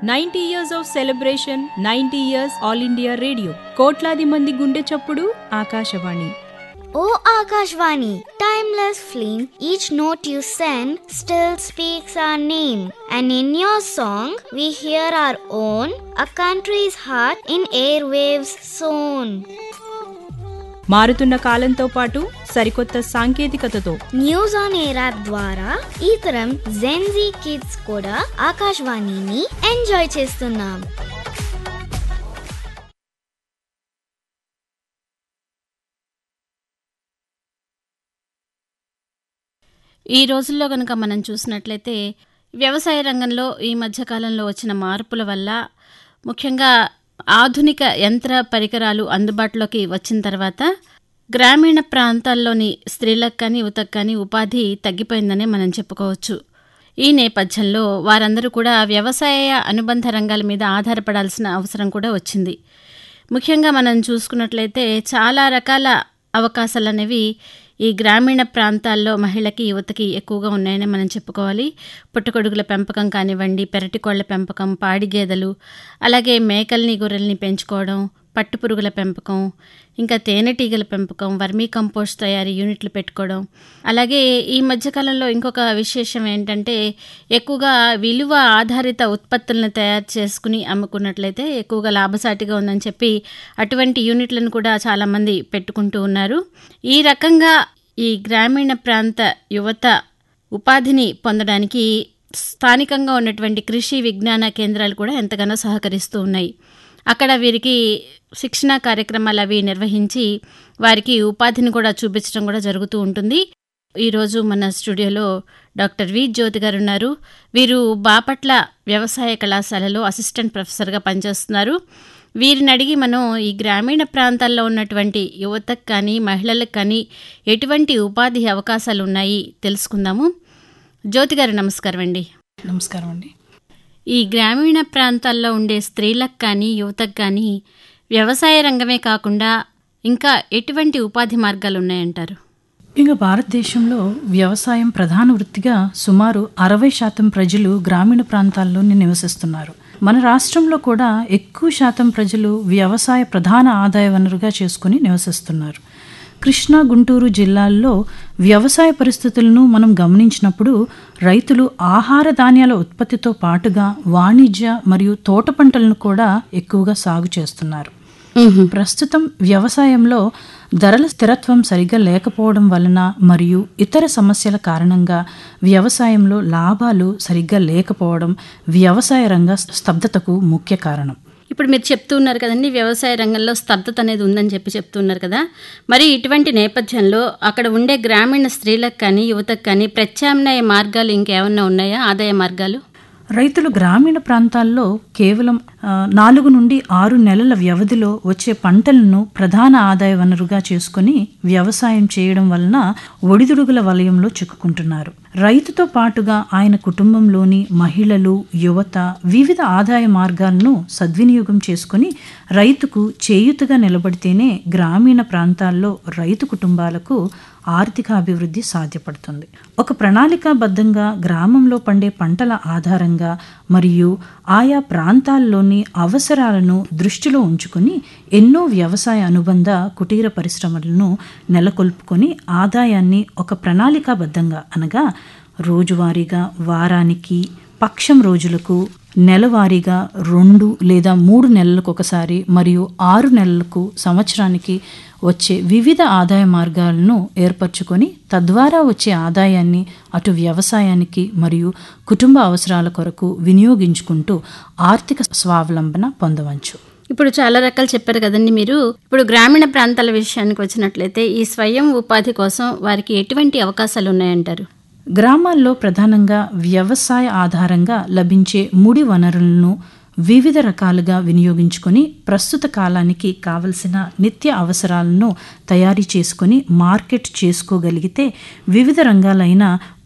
Ninety years of celebration ninety years all India radio కోట్లాది మంది గుండె చప్పుడు Akashvani O Akashvani, timeless flame, each note you send still speaks our name. And in your song, we hear our own, a country's heart in airwaves sown. మారుతున్న కాలంతో పాటు సరికొత్త సాంకేతికతతో news on air app ద్వారా ఈ తరం జెన్జీ కిడ్స్ కూడా ఆకాశవాణిని enjoy చేస్తున్నాం ఈ రోజుల్లో కనుక మనం చూసినట్లయితే వ్యవసాయ రంగంలో ఈ మధ్యకాలంలో వచ్చిన మార్పుల వల్ల ముఖ్యంగా ఆధునిక యంత్ర పరికరాలు అందుబాటులోకి వచ్చిన తర్వాత గ్రామీణ ప్రాంతాల్లోని స్త్రీలకు కానీ యువతకు కానీ ఉపాధి తగ్గిపోయిందనే మనం చెప్పుకోవచ్చు ఈ నేపథ్యంలో వారందరూ కూడా వ్యవసాయ అనుబంధ రంగాల మీద ఆధారపడాల్సిన అవసరం కూడా వచ్చింది ముఖ్యంగా మనం చూసుకున్నట్లయితే చాలా రకాల అవకాశాలు అనేవి ఈ గ్రామీణ ప్రాంతాల్లో మహిళకి యువతకి ఎక్కువగా ఉన్నాయని మనం చెప్పుకోవాలి పుట్టగొడుగుల పెంపకం కానివ్వండి పెరటికోళ్ల పెంపకం పాడి గేదెలు అలాగే మేకల్ని గొర్రెల్ని పెంచుకోవడం పట్టుపురుగుల పెంపకం ఇంకా తేనెటీగల పెంపకం వర్మీ కంపోస్ట్ తయారీ యూనిట్లు పెట్టుకోవడం అలాగే ఈ మధ్యకాలంలో ఇంకొక విశేషం ఏంటంటే ఎక్కువగా విలువ ఆధారిత ఉత్పత్తులను తయారు చేసుకుని అమ్ముకున్నట్లయితే ఎక్కువగా లాభసాటిగా ఉందని చెప్పి అటువంటి యూనిట్లను కూడా చాలామంది పెట్టుకుంటూ ఉన్నారు ఈ రకంగా ఈ గ్రామీణ ప్రాంత యువత ఉపాధిని పొందడానికి స్థానికంగా ఉన్నటువంటి కృషి విజ్ఞాన కేంద్రాలు కూడా ఎంతగానో సహకరిస్తూ ఉన్నాయి అక్కడ వీరికి శిక్షణ కార్యక్రమాలు అవి నిర్వహించి వారికి ఉపాధిని కూడా చూపించడం కూడా జరుగుతూ ఉంటుంది ఈరోజు మన స్టూడియోలో డాక్టర్ వి జ్యోతి గారు ఉన్నారు వీరు బాపట్ల వ్యవసాయ కళాశాలలో అసిస్టెంట్ ప్రొఫెసర్గా పనిచేస్తున్నారు వీరిని అడిగి మనం ఈ గ్రామీణ ప్రాంతాల్లో ఉన్నటువంటి యువతకు కానీ మహిళలకు కానీ ఎటువంటి ఉపాధి అవకాశాలు ఉన్నాయి తెలుసుకుందాము జ్యోతి గారు నమస్కారం అండి నమస్కారం అండి ఈ గ్రామీణ ప్రాంతాల్లో ఉండే స్త్రీలకు కానీ యువతకు కానీ వ్యవసాయ రంగమే కాకుండా ఇంకా ఎటువంటి ఉపాధి మార్గాలు ఉన్నాయంటారు ఇంకా భారతదేశంలో వ్యవసాయం ప్రధాన వృత్తిగా సుమారు అరవై శాతం ప్రజలు గ్రామీణ ప్రాంతాల్లోనే నివసిస్తున్నారు మన రాష్ట్రంలో కూడా ఎక్కువ శాతం ప్రజలు వ్యవసాయ ప్రధాన ఆదాయ వనరుగా చేసుకుని నివసిస్తున్నారు కృష్ణా గుంటూరు జిల్లాల్లో వ్యవసాయ పరిస్థితులను మనం గమనించినప్పుడు రైతులు ఆహార ధాన్యాల ఉత్పత్తితో పాటుగా వాణిజ్య మరియు తోట పంటలను కూడా ఎక్కువగా సాగు చేస్తున్నారు ప్రస్తుతం వ్యవసాయంలో ధరల స్థిరత్వం సరిగ్గా లేకపోవడం వలన మరియు ఇతర సమస్యల కారణంగా వ్యవసాయంలో లాభాలు సరిగ్గా లేకపోవడం వ్యవసాయ రంగ స్తబ్దతకు ముఖ్య కారణం ఇప్పుడు మీరు చెప్తూ ఉన్నారు కదండి వ్యవసాయ రంగంలో స్తబ్దత అనేది ఉందని చెప్పి చెప్తున్నారు కదా మరి ఇటువంటి నేపథ్యంలో అక్కడ ఉండే గ్రామీణ స్త్రీలకు కానీ యువతకు కానీ ప్రత్యామ్నాయ మార్గాలు ఇంకేమన్నా ఉన్నాయా ఆదాయ మార్గాలు రైతులు గ్రామీణ ప్రాంతాల్లో కేవలం ఆ, నాలుగు నుండి ఆరు నెలల వ్యవధిలో వచ్చే పంటలను ప్రధాన ఆదాయ వనరుగా చేసుకుని వ్యవసాయం చేయడం వలన ఒడిదుడుగుల వలయంలో చిక్కుకుంటున్నారు రైతుతో పాటుగా ఆయన కుటుంబంలోని మహిళలు యువత వివిధ ఆదాయ మార్గాలను సద్వినియోగం చేసుకుని రైతుకు చేయుతగా నిలబడితేనే గ్రామీణ ప్రాంతాల్లో రైతు కుటుంబాలకు ఆర్థిక అభివృద్ధి సాధ్యపడుతుంది ఒక ప్రణాళికాబద్ధంగా గ్రామంలో పండే పంటల ఆధారంగా మరియు ఆయా ప్రాంతాల్లోని అవసరాలను దృష్టిలో ఉంచుకొని ఎన్నో వ్యవసాయ అనుబంధ కుటీర పరిశ్రమలను నెలకొల్పుకొని ఆదాయాన్ని ఒక ప్రణాళికాబద్ధంగా అనగా రోజువారీగా వారానికి పక్షం రోజులకు నెలవారీగా రెండు లేదా మూడు నెలలకు ఒకసారి మరియు ఆరు నెలలకు సంవత్సరానికి వచ్చే వివిధ ఆదాయ మార్గాలను ఏర్పరచుకొని తద్వారా వచ్చే ఆదాయాన్ని అటు వ్యవసాయానికి మరియు కుటుంబ అవసరాల కొరకు వినియోగించుకుంటూ ఆర్థిక స్వావలంబన పొందవచ్చు ఇప్పుడు చాలా రకాలు చెప్పారు కదండి మీరు ఇప్పుడు గ్రామీణ ప్రాంతాల విషయానికి వచ్చినట్లయితే ఈ స్వయం ఉపాధి కోసం వారికి ఎటువంటి అవకాశాలు ఉన్నాయంటారు గ్రామాల్లో ప్రధానంగా వ్యవసాయ ఆధారంగా లభించే ముడి వనరులను వివిధ రకాలుగా వినియోగించుకొని ప్రస్తుత కాలానికి కావలసిన నిత్య అవసరాలను తయారీ చేసుకొని మార్కెట్ చేసుకోగలిగితే వివిధ రంగాలైన